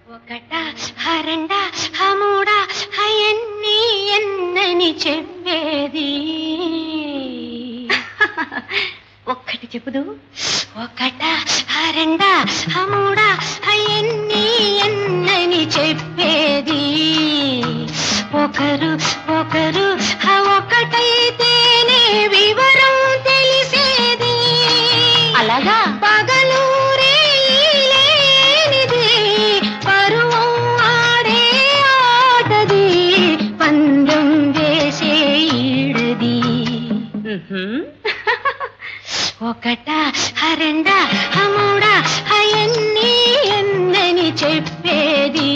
ఒకట హరెండ హమూడ హయన్ని ఎన్నని చెప్పేది ఒక్కటి చెప్పుదు ఒకట హరెండ హమూడ హయన్ని ఎన్నని చెప్పేది ఒకరు ఒకరు హ ఒకటైతేనే వివరం తెలిసేది అలాగా పగలూరే లేనిది పరువం ఆడే ఆటది పందెం వేసే ఈడది ఒకట హరెండ హమూడ హయన్ని ఎన్నని చెప్పేది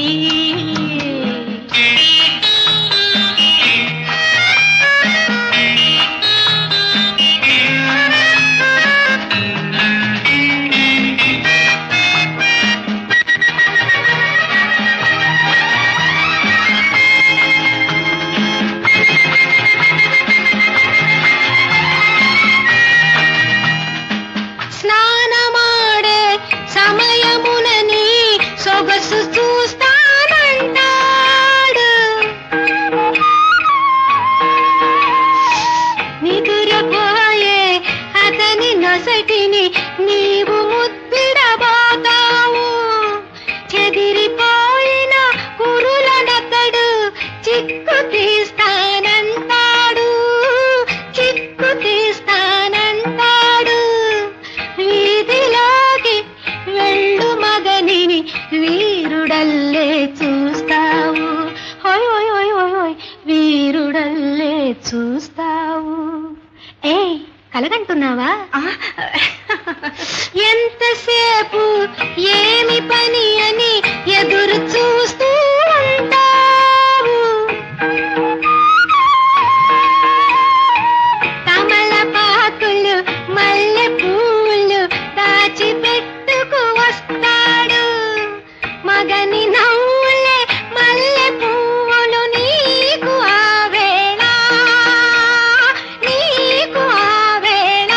స్నానమాడే సమయమునని సొగసు చూస్తానంటాడు నిదురపోయే అతని నొసటిని నీవు ముద్దిడబోతావు చెదిరిపోయిన కురులనతడు చిక్కు తీస్తానంటాడు చిక్కు తీస్తానంటాడు వీధిలోకి వెళ్ళు మగనిని వీరుడల్లే చూస్తావు హోయ్ హోయ్ హోయ్ హోయ్ హోయ్ వీరుడల్లే చూస్తావు ఏయ్ కలగంటున్నావా ఎంతసేపు ఏమి పని అని ఎదురు చూస్తూ ఉంటావు తమలపాకులు మల్లె పూలు దాచిపెట్టుకు వస్తాడు మగని నవ్వులే మల్లె పువ్వులు నీకు ఆ వేళ నీకు ఆ వేళ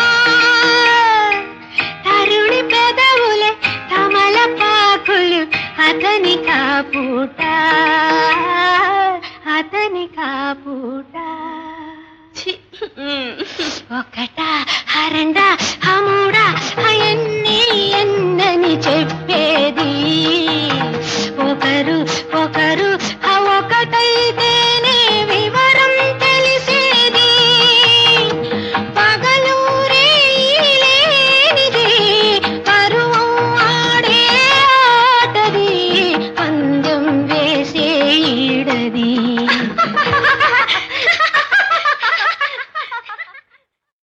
తరుణి పెదవులే తమలపాకులు అతని కాపూట అతని కాపూట ఒకట హరెండ